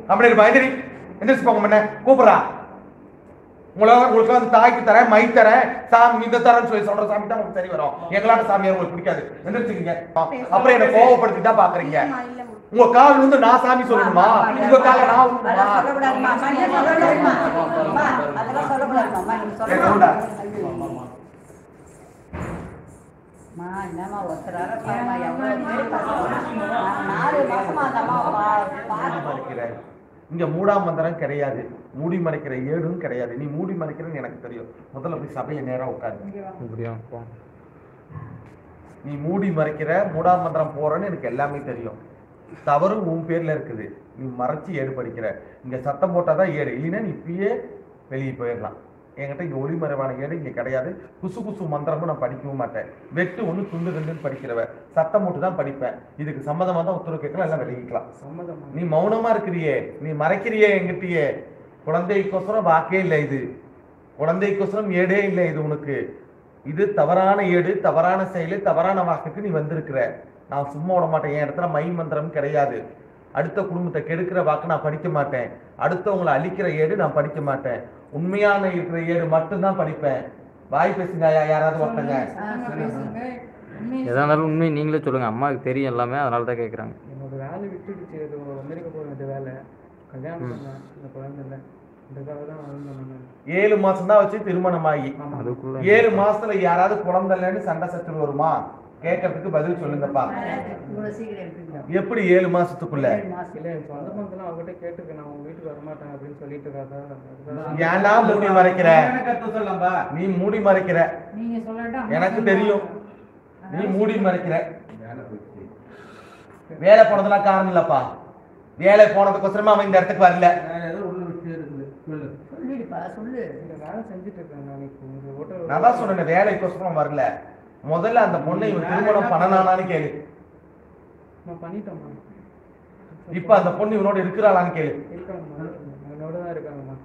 அப்படி பயந்துரி எந்திரிச்சு போங்க முன்ன கூப்பிடுறா உங்களை உங்களுக்கு வந்து தாய்க்கு தரேன் மை தரேன் சாமி இந்த தரேன்னு சொல்லி சொல்ற சாமி தான் உங்களுக்கு சரி வரும் எங்களாட்ட சாமியார் உங்களுக்கு பிடிக்காது எந்திரிச்சுக்கீங்க அப்புறம் என்ன கோவப்படுத்தி தான் பாக்குறீங்க உங்க கால் வந்து நான் சாமி சொல்லணுமா உங்க கால நான் அதெல்லாம் விடணுமா? சொல்லக்கூடாதும்மா. அம்மா, நீ சொல்லக்கூடாதும்மா. அம்மா, அதெல்லாம் சொல்லக்கூடாதும்மா. நீ ஏய், கவுண்டா. சொல்லக்கூடாது. அம்மா, என்னம்மா ஒருத்தரால பாரும்மா, எவ்வளவு பேர் பாரும்மா. நான் நாலு மாசமா அந்த அம்மாவை பா- பார்த்து- மறைக்கிற இங்க மூடாமந்திரம் கிடையாது மூடி மறைக்கிற ஏடும் கிடையாது நீ மூடி மறைக்கிறன்னு எனக்கு தெரியும் முதல்ல போய் சபையில நேரா உட்காரு இப்படியா போ. நீ மூடி மறைக்கிற மூடாமந்திரம் போறன்னு எனக்கு எல்லாமே தெரியும் தவறு உன் பேர்ல இருக்குது நீ மறைச்சு ஏடு படிக்கிற இங்க சத்தம் போட்டாதான் ஏடு இல்லைன்னா நீ இப்பயே வெளியே போயிடலாம் என்கிட்ட இங்க ஒளிமறைவான ஏடு இங்க கிடையாது குசு குசு மந்திரமும் நான் படிக்கவும் மாட்டேன் வெட்டு ஒண்ணு துண்டு ரெண்டுன்னு படிக்கிறவ சத்தம் போட்டு தான் படிப்பேன் இதுக்கு சம்மதமா தான் உத்தரவு கேட்கலாம் எல்லாம் வெளியிக்கலாம் சம்மதமா நீ மௌனமா இருக்கிறியே நீ மறைக்கிறியே எங்கிட்டயே குழந்தைக்கோசரம் வாக்கே இல்லை இது குழந்தைக்கோசரம் ஏடே இல்லை இது உனக்கு இது தவறான ஏடு தவறான செயலு தவறான வாக்குக்கு நீ வந்திருக்கிற நான் சும்மா விட மாட்டேன் என் இடத்துல மை மந்திரம் கிடையாது அடுத்த குடும்பத்தை கெடுக்கிற வாக்கு நான் படிக்க மாட்டேன் அடுத்தவங்களை அழிக்கிற ஏடு நான் படிக்க மாட்டேன் உண்மையான இருக்கிற ஏடு மட்டும்தான் படிப்பேன் வாய் பேசுங்க ஐயா, யாராவது ஒருத்தங்க எதா இருந்தாலும் உண்மை நீங்களே சொல்லுங்க அம்மாவுக்கு தெரியும் எல்லாமே அதனால தான் கேட்குறாங்க என்னோட வேலை விட்டுடுச்சு அது அமெரிக்கா போக வேண்டிய வேலை கல்யாணம் பண்ணேன் இந்த குழந்தை இல்லை இதுக்காக தான் வந்தேன் நான் ஏழு மாசம் தான் வச்சு திருமணம் ஆகி ஆமா அதுக்குள்ள ஏழு மாசத்துல யாராவது குழந்தை இல்லைன்னு சண்டை சச்சரவு வருமா கேட்கறதுக்கு பதில் சொல்லுங்கப்பா இவ்வளவு சீக்கிரம் எடுப்பீங்களா? எப்படி ஏழு மாசத்துக்குள்ள ஏழு மாசம். இல்லை என் சொந்த பந்தெல்லாம் அவங்ககிட்ட கேட்டுருக்கேன் நான் உங்க வீட்டுக்கு வரமாட்டேன் அப்படின்னு சொல்லிட்டு இருக்காங்க அதுக்காக ஏன்டா மூடி மறைக்கிற கருத்து சொல்லலாம்பா நீ மூடி மறைக்கிற நீங்க சொல்லட்டும் எனக்கு தெரியும் நீ மூடி மறைக்கிற வேலை போனதெல்லாம் காரணம் இல்லப்பா வேலை போனதுக்கோசரமா அவன் இந்த இடத்துக்கு வரல ஏதோ உள்ள விட்டு இருக்குது சொல்லு சொல்லிடுப்பா சொல்லு இந்த வேலை செஞ்சுட்டு இருக்கேன் நான் இப்போ உங்க ஹோட்டல் நான் தான் சொன்னேன் வேலைக்கோசரம் வரல முதல்ல அந்த பொண்ணை இவன் திருமணம் பண்ணனானான்னு கேளு நான் பண்ணிட்டேம்மா இப்ப அந்த பொண்ணு இவனோட இருக்கிறாளான்னு கேளு இருக்காங்கம்மா என்னோட தான் இருக்காங்கம்மா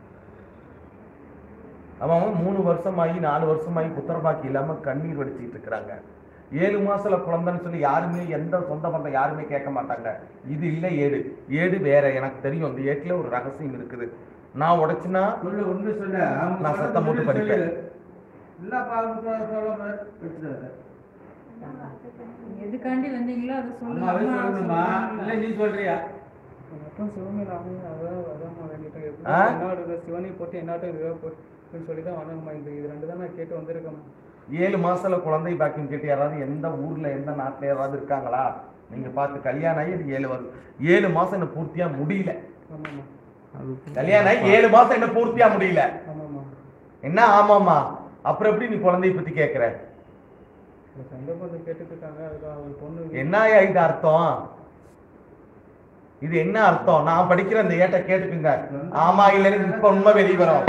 அவன் அவன் மூணு வருஷமாகி நாலு வருஷமாகி புத்திரபாக்கி இல்லாம கண்ணீர் வடிச்சிட்டு இருக்கிறாங்க ஏழு மாசத்துல குழந்தைன்னு சொல்லி யாருமே எந்த சொந்த பந்தம் யாருமே கேட்க மாட்டாங்க இது இல்ல ஏடு ஏடு வேற எனக்கு தெரியும் இந்த ஏட்டுல ஒரு ரகசியம் இருக்குது நான் உடைச்சுனா சொல்லு ஒண்ணு சொல்லு அவங்க நான் சத்தம் போட்டு சொல்றது படிப்பேன். சொல்லு. இல்ல பாருங்க சொல்லாம வச்சுடாத எதுக்காண்டி வந்தீங்களோ அதை அம்மாவே சொல்லணுமா இல்ல நீ சொல்றியா அப்புறம் சிவமேல அவங்க அதான் அதான்மா வேண்டிட்டேன் எப்படி ஆ? என்னோட சிவனை போட்டு என்னாட்டம் இதுவாக போட்டு சொல்லி தான் வணங்கம்மா இந்த இது ரெண்டு தான் நான் கேட்டு வந்திருக்கேம்மா ஏழு மாசத்துல குழந்தை பாக்கியம் கேட்டு யாராவது எந்த ஊர்ல எந்த நாட்டுல யாராவது இருக்காங்களா நீங்க பார்த்து கல்யாணம் ஆகி இது ஏழு வருது ஏழு மாசம் என்ன பூர்த்தியா முடியல ஆமாம்மா கல்யாணம் ஆகி ஏழு மாசம் என்ன பூர்த்தியா முடியல ஆமாம்மா என்ன ஆமாமா அப்புறம் எப்படி நீ குழந்தைய பத்தி கேக்குற இந்த சொந்த பந்தம் கேட்டுட்டு இருக்காங்க அதுக்காக ஒரு பொண்ணு என்னயா இது அர்த்தம் இது என்ன அர்த்தம் நான் படிக்கிற அந்த ஏட்ட கேட்டுக்குங்க ஆமா இல்லைன்னு இப்ப உண்மை வெளியே வரும்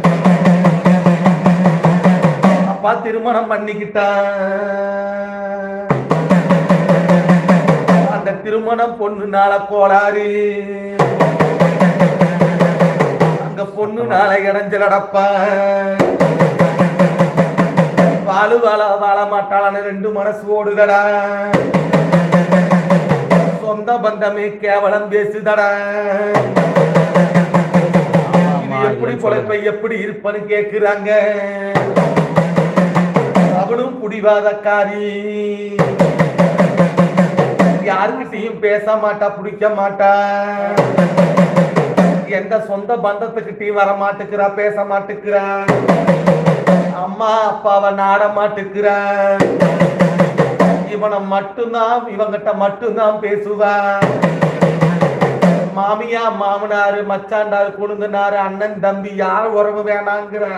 அப்பா திருமணம் பண்ணிக்கிட்டான் அந்த திருமணம் பொண்ணுனால கோளாறு அங்க பொண்ணுனால இடைஞ்சலடப்பா வாழு வாழ வாழ மாட்டாளான்னு ரெண்டு மனசு ஓடுதடா சொந்த பந்தமே கேவலம் பேசுதடா இது எப்படி பொழைப்ப எப்படி இருப்பன்னு கேக்குறாங்க அவளும் புடிவாதக்காரி யாருக்கிட்டையும் பேச மாட்டா பிடிக்க மாட்டா எந்த சொந்த பந்தத்துக்கிட்டையும் வர மாட்டுக்கிறா பேச மாட்டுக்கிறா அம்மா அப்பாவை நாட மாட்டுக்கிறா இவனை மட்டும்தான் இவங்கிட்ட மட்டும்தான் பேசுவான் மாமியா மாமனாரு மச்சாண்டாரு குழுந்தனாரு அண்ணன் தம்பி யார் உறவு வேணாங்கிறான்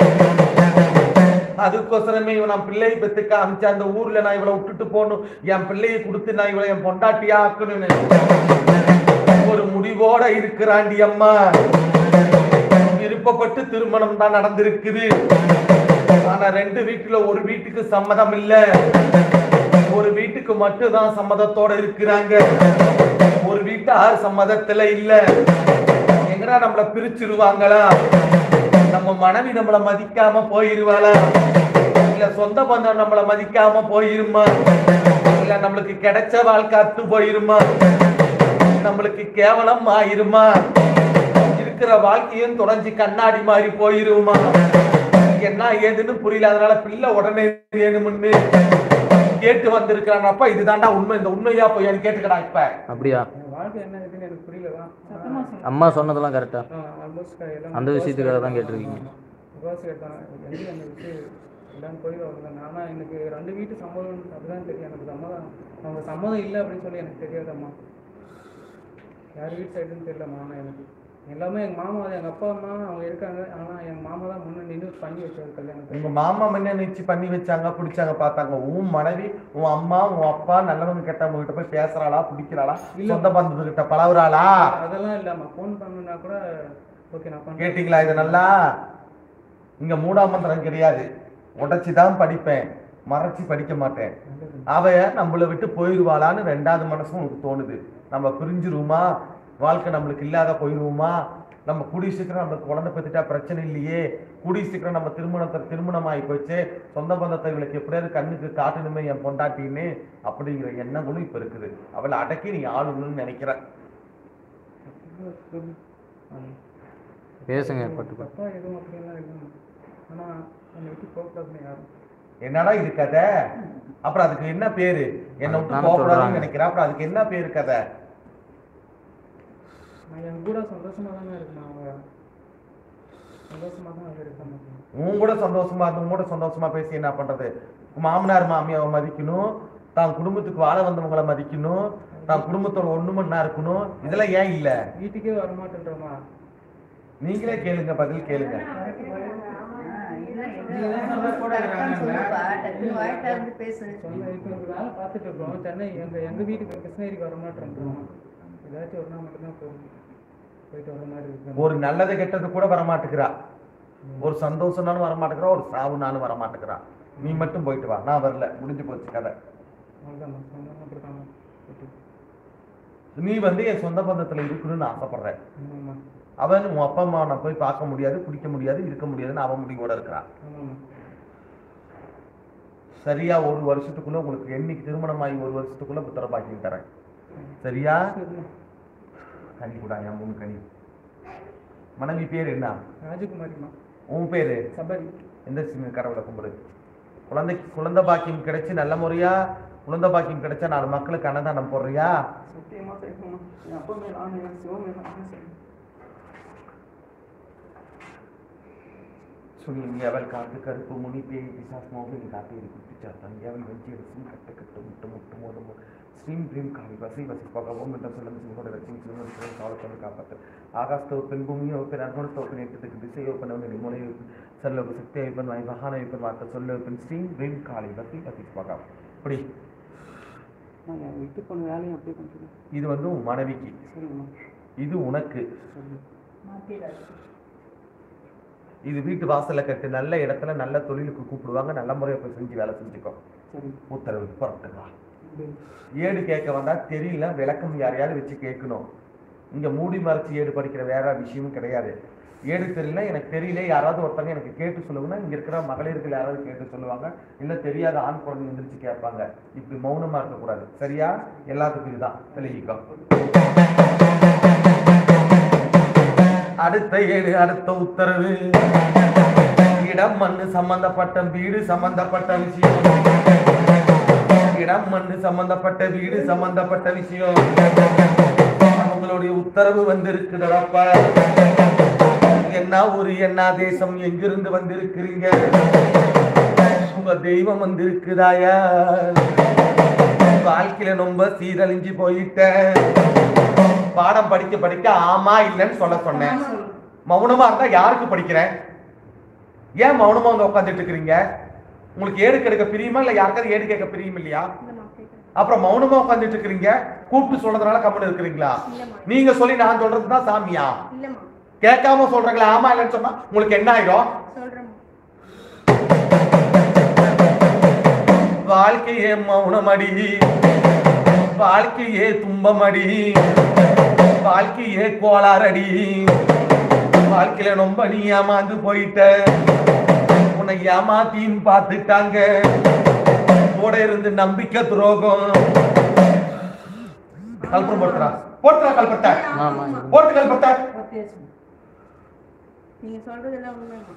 அதுக்கோசரமே இவன் நான் பிள்ளையை பெத்து காமிச்சு அந்த ஊர்ல நான் இவளை விட்டுட்டு போகணும் என் பிள்ளையை கொடுத்து நான் இவளை என் பொண்டாட்டியா ஆக்கணும்னு ஒரு முடிவோட இருக்கிறாண்டி அம்மா விருப்பப்பட்டு திருமணம் தான் நடந்திருக்குது ஆனா ரெண்டு வீட்டுல ஒரு வீட்டுக்கு சம்மதம் இல்ல ஒரு வீட்டுக்கு மட்டும்தான் சம்மதத்தோட இருக்கிறாங்க ஒரு வீட்டார் சம்மதத்துல இல்ல எங்கடா நம்மள பிரிச்சிருவாங்களா நம்ம மனைவி நம்மள மதிக்காம போயிருவாளா இல்ல சொந்த பந்தம் நம்மள மதிக்காம போயிருமா இல்ல நம்மளுக்கு கிடைச்ச வாழ்க்கை அத்து போயிருமா நம்மளுக்கு கேவலம் ஆயிருமா இருக்கிற வாழ்க்கையும் தொடஞ்சி கண்ணாடி மாதிரி போயிருமா என்ன ஏதுன்னு புரியல அதனால பிள்ளை உடனே வேணும்னு கேட்டு வந்திருக்கிறான் அப்பா இதுதான்டா உண்மை இந்த உண்மையா போய் கேட்டுக்கடா இப்ப அப்படியா என் வாழ்க்கை என்ன இருக்குன்னு எனக்கு புரியல தான் அம்மா சொன்னதெல்லாம் கரெக்டா ஆல்மோஸ்ட் எல்லாம் அந்த விஷயத்துக்காக தான் கேட்டிருக்கீங்க. முக்கால்வாசி கேட்டான் எங்கே என்னை விட்டு எல்லாம் போயிட்டு வந்தாங்க ஆனால் எனக்கு ரெண்டு வீட்டு சம்மதம் அப்படிதான் தெரியும் எனக்கு சம்மதம் அவங்க சம்மதம் இல்லை அப்படின்னு சொல்லி எனக்கு தெரியாதம்மா யார் வீட்டு சைடுன்னு தெரியலம்மா ஆனால் எனக்கு எல்லாமே எங்கள் மாமா எங்கள் அப்பா அம்மா அவங்க இருக்காங்க ஆனால் எங்கள் மாமா தான் முன்னே நின்று பண்ணி வச்சாரு கல்யாணத்தை உங்க மாமா முன்ன நிச்சு பண்ணி வச்சாங்க பிடிச்சாங்க பார்த்தாங்க உன் மனைவி உன் அம்மா உன் அப்பா நல்லவங்க கெட்டவங்க கிட்ட போய் பேசுறாளா பிடிக்கிறாளா இல்ல. சொந்த பந்தத்துக்கிட்ட பழகுறாளா அதெல்லாம் இல்லாமல் ஃபோன் பண்ணுனா கூட ஓகே நான் பண்ணுறேன் கேட்டீங்களா இது நல்லா இங்க மூடாமந்திரம் கிடையாது உடைச்சு தான் படிப்பேன் மறைச்சு படிக்க மாட்டேன் அவ நம்மளை விட்டு போயிடுவாளான்னு ரெண்டாவது மனசும் உனக்கு தோணுது நம்ம பிரிஞ்சிருவோமா வாழ்க்கை நம்மளுக்கு இல்லாத போயிடுவோமா நம்ம கூடிய சீக்கிரம் நம்மளுக்கு குழந்தை பெற்றுட்டா பிரச்சனை இல்லையே கூடிய சீக்கிரம் நம்ம திருமணத்தை திருமணம் ஆகி போச்சு சொந்த பந்தத்தை இவளுக்கு எப்படியாவது கண்ணுக்கு காட்டணுமே என் பொண்டாட்டின்னு அப்படிங்கிற எண்ணங்களும் இப்ப இருக்குது அவளை அடக்கி நீ ஆளுங்கன்னு நினைக்கிற பேசுங்க பட்டு பட்டு தப்பா எதுவும் அப்படியெல்லாம் இல்லை ஆனால் என்னை விட்டு போகக்கூடாதுன்னு யாரும் என்னடா இது கதை அப்புறம் அதுக்கு என்ன பேரு என்னை விட்டு நானும் போகக்கூடாதுன்னு சொல்றாங்க. நினைக்கிறேன் அப்புறம் அதுக்கு என்ன பேரு கதை நான் என் கூட சந்தோஷமா தானே இருக்கேன் அவங்க சந்தோஷமா தான் இருக்காங்க உன் கூட சந்தோஷமா இருந்து உன் கூட சந்தோஷமா பேசி என்ன பண்றது மாமனார் மாமியாவை மதிக்கணும் தான் குடும்பத்துக்கு வாழ வந்தவங்களை மதிக்கணும் தான் குடும்பத்தோட ஒண்ணுமண்ணா இருக்கணும் இதெல்லாம் ஏன் இல்ல வீட்டுக்கே வரமாட்டேன்றமா நீங்களே கேளுங்க பதில் கேளுங்க சொல்லுப்பா டக்குனு வாய்ட்டா இருந்து பேசு சொன்ன இப்போ ஒரு வேலை பார்த்துட்டு இருக்கோம் சென்னை எங்க எங்க வீட்டுக்கு கிருஷ்ணகிரிக்கு வரமாட்டேன்றோம் ஏதாச்சும் ஒரு நாள் மட்டும்தான் போகும் போயிட்டு வர மாதிரி இருக்கு ஒரு நல்லது கெட்டது கூட வரமாட்டேங்கிறா ஒரு சந்தோஷம்னாலும் வரமாட்டேங்கிறா ஒரு சாவுனாலும் வரமாட்டேங்கிறா நீ மட்டும் போயிட்டு வா நான் வரல முடிஞ்சு போச்சு கதை அவ்வளோதான் சொன்னா அப்படிதான் போயிட்டு நீ வந்து என் சொந்த பந்தத்துல இருக்கணும்னு ஆசைப்படுற ஆமாம்மா அவன் உன் அப்பா அம்மா நான் போய் பார்க்க முடியாது பிடிக்க முடியாது இருக்க முடியாதுன்னு அவன் முடிவோட இருக்கிறான் ஆமாம்மா சரியா ஒரு வருஷத்துக்குள்ள உங்களுக்கு என்னைக்கு திருமணம் ஆகி ஒரு வருஷத்துக்குள்ள புத்திர பாக்கியம் தரேன் சரியா சரிம்மா. கனி கூட என் மூணு கனி மனைவி பேர் என்ன ராஜகுமாரிம்மா உன் பேரு சபரி எந்த சின்ன கடவுளை கும்பிடு குழந்தைக்கு குழந்தை பாக்கியம் கிடைச்சு நல்ல முறையா குழந்தை பாக்கியம் கிடைச்சா நாலு மக்களுக்கு அன்னதானம் போடுறியா சத்தியமா செய்யணுமா என் அப்பா மேல ஆணை என் சிவம் மேல ஆணை செய்யணும் சுனில் எவள் காத்து கருப்பு முனி பேய் பிசாஸ் மோகினி காட்டு இரு குட்டிச்சாத்தான் எவள் வெஞ்சி எடுசும் கட்டு கட்டு முட்டு முட்டு மோதும் ஸ்ரீம் ப்ரீம் காவி வசி வசி பகவோம் என்ற சொல்லும் சிங்கோட லட்சுமி சிவன் சிவன் காவலத்தோடு காப்பாற்று ஆகாஸ்த ஒப்பன் பூமி ஒப்பன் அர்ப்பணத்த ஒப்பன் எட்டத்துக்கு திசை ஒப்பன் அவன் நிமொழி சர்லோக சக்தி வைப்பன் வாய் மகான வைப்பன் வார்த்தை சொல்ல வைப்பன் ஸ்ரீம் ப்ரீம் காளி வசி வசி பகவம் இப்படி நான் என் விட்டு போன வேலையும் அப்படியே பண்ணிட்டு இது வந்து உன் மனைவிக்கு சரிங்கம்மா இது உனக்கு சரி மாத்திடாது இது வீட்டு வாசல்ல கட்டு நல்ல இடத்துல நல்ல தொழிலுக்கு கூப்பிடுவாங்க நல்ல முறையை போய் செஞ்சு வேலை செஞ்சுக்கோ சரி உத்தரவு புறப்பட்டு வா இப்படி ஏடு கேட்க வந்தா தெரியல விளக்கம் யாரையாவது வச்சு கேட்கணும் இங்க மூடி மறைச்சு ஏடு படிக்கிற வேற விஷயமும் கிடையாது ஏடு தெரியல எனக்கு தெரியல யாராவது ஒருத்தங்க எனக்கு கேட்டு சொல்லுங்கன்னா இங்க இருக்கிற மகளிர்கள் யாராவது கேட்டு சொல்லுவாங்க இல்ல தெரியாத ஆண் குழந்தை எந்திரிச்சு கேட்பாங்க இப்படி மௌனமா இருக்கக்கூடாது சரியா எல்லாத்துக்கும் இதுதான் விலகிக்கோ அடுத்த ஏடு அடுத்த உத்தரவு இடம் மண்ணு சம்பந்தப்பட்ட வீடு சம்பந்தப்பட்ட விஷயம் இடம் மண்ணு சம்பந்தப்பட்ட வீடு சம்பந்தப்பட்ட விஷயம் அவங்களுடைய உத்தரவு வந்திருக்குதடப்பா என்ன ஒரு என்ன தேசம் எங்கிருந்து வந்திருக்கிறீங்க உங்க தெய்வம் வந்திருக்குதாயா வாழ்க்கையில ரொம்ப சீரழிஞ்சு போயிட்டேன் பாடம் படிக்க படிக்க ஆமா இல்லைன்னு சொல்ல சொன்னேன் மௌனமா இருந்தா யாருக்கு படிக்கிறேன் ஏன் மௌனமா வந்து உட்காந்துட்டு இருக்கிறீங்க உங்களுக்கு ஏடு கேட்க பிரியுமா இல்ல யாருக்காவது ஏடு கேட்க பிரியும் இல்லையா அப்புறம் மௌனமா உட்காந்துட்டு இருக்கிறீங்க கூப்பிட்டு சொல்றதுனால கம்முன்னு இருக்கிறீங்களா நீங்க சொல்லி நான் சொல்றது தான் சாமியா இல்லம்மா கேட்காம சொல்றீங்களா ஆமா இல்லைன்னு சொன்னா உங்களுக்கு என்ன ஆயிரும் சொல்றேம்மா வாழ்க்கையே மௌனமடி வாழ்க்கையே துன்பமடி வாழ்க்கையே கோளாறடி வாழ்க்கையில ரொம்ப நீ ஏமாந்து போயிட்ட உன்னை ஏமாத்தின்னு பார்த்துட்டாங்க கூட இருந்து நம்பிக்கை துரோகம் கல்புரம் படுத்துறா போட்டுடா கல்பட்ட ஆமா போட்டு கல்பட்ட நீங்க சொல்றது எல்லாம் உண்மைமா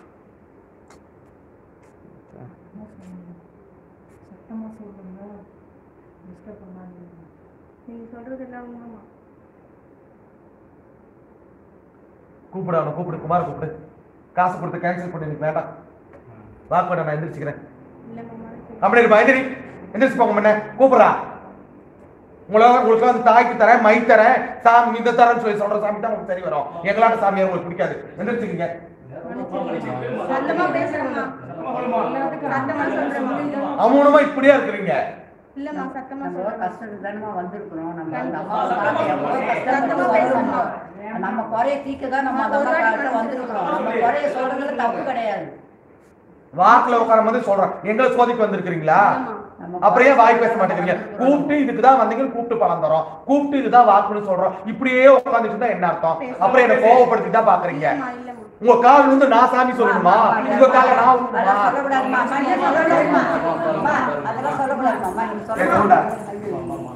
சத்தமாக சொல்லுங்க டிஸ்டர்ப் பண்ணாதீங்க நீங்க சொல்றது எல்லாம் உண்மைமா கூப்பிடு அவனை கூப்பிடு குமார் கூப்பிடு காசு கொடுத்து கேன்சல் பண்ணி எனக்கு வேண்டாம் வாக்கு நான் எந்திரிச்சுக்கிறேன் இல்ல மாமா அப்படி இருப்பா எந்திரி எந்திரிச்சு போங்க முன்ன கூப்பிடுறா உங்களை உங்களுக்கு வந்து தாய்க்கு தரேன் மை தரேன் சாமி இந்த தரேன்னு சொல்லி சொல்ற சாமி தான் உங்களுக்கு சரி வரும் எங்களாட்ட சாமியார் உங்களுக்கு பிடிக்காது எந்திரிச்சுக்கீங்க சத்தமா பேசுறேம்மா சத்தமா சொல்றேம்மா அமௌனமா இப்படியா இருக்கிறீங்க இல்லம்மா சத்தமா நம்ம சொல்றேன் கஷ்டத்துக்கு தானமா வந்திருக்கிறோம் நம்ம கண்டிப்பா. அம்மாவை பார்த்து எவ்வளவு கஷ்டப்பட்டு சத்தமா பேசணுமா? வந்திருக்கிறோம். நம்ம குறைய தீர்க்க தான் நம்ம நம்ம ஒரு அம்மா வாட்டி கிட்ட மனசு வந்திருக்கிறோம் நம்ம குறைய சொல்றதுல தப்பு கிடையாது வாக்குல உட்காரும் போது சொல்றேன் எங்களை சோதிக்கு வந்திருக்கிறீங்களா நம்ம அப்புறம் ஏன் வாய் பேச மாட்டேங்கிறீங்க கூப்பிட்டு இதுக்கு தான் வந்தீங்கன்னு கூப்பிட்டு பணம் தரோம் கூப்பிட்டு இதுதான் வாக்குன்னு சொல்றோம் இப்படியே உட்காந்துட்டு இருந்தா என்ன அர்த்தம் அப்புறம் என்ன கோவப்படுத்தி தான் பாக்குறீங்க இல்லம்மா இல்லம்மா உங்க கால் வந்து நான் சாமி சொல்லணுமா உங்க கால நான் அதெல்லாம் விடணுமா? சொல்லக்கூடாதும்மா. அம்மா, நீ சொல்லக்கூடாதும்மா. அம்மா, அதெல்லாம் சொல்லக்கூடாதும்மா. அம்மா, நீ ஏய், சொல்லுடா. சொல்லக்கூடாது.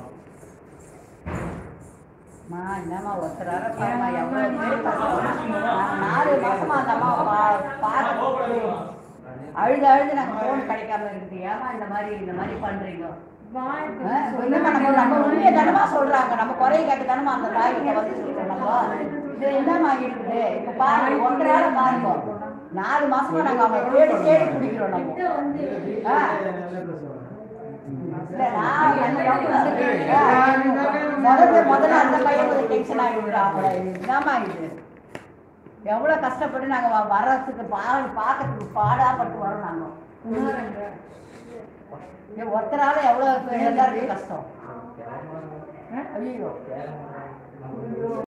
அம்மா, என்னம்மா ஒருத்தரால பாரும்மா, எவ்வளவு பேர் கஷ்டம். நான் நாலு மாசமா அந்த அம்மாவை பா- பார்த்து அழுது அழுது நாங்க போன் கிடைக்காம இருக்குது ஏமா இந்த மாதிரி இந்த மாதிரி பண்றீங்க ஆ, என்னம்மா நம்ம நம்ம உண்மையை தானமா சொல்றாங்க நம்ம குறைய கேட்டு தானமா அந்த தாய் கிட்ட வந்து சொல்றோம் நம்ம இது என்னம்மா இருக்குது இப்ப பாருங்க ஒன்றரை பாருங்க நாலு மாசமா நாங்க அவங்க தேடி தேடி பிடிக்கிறோம் நம்ம ஆ. இல்ல, நான் அந்த பக்கம் வந்துட்டு, ஆ, முதல்ல முதல்ல அந்த பையன் கொஞ்சம் டென்ஷன் ஆகிடுறாங்க என்னம்மா இது எவ்வளவு கஷ்டப்பட்டு நாங்க வ- வர்றதுக்கு பா பார்க்கறதுக்கு பாடாப்பட்டு வரோம் நாங்க ஏ, ஒருத்தரால எவ்வளவு எல்லாருக்கும் கஷ்டம் ஐயோ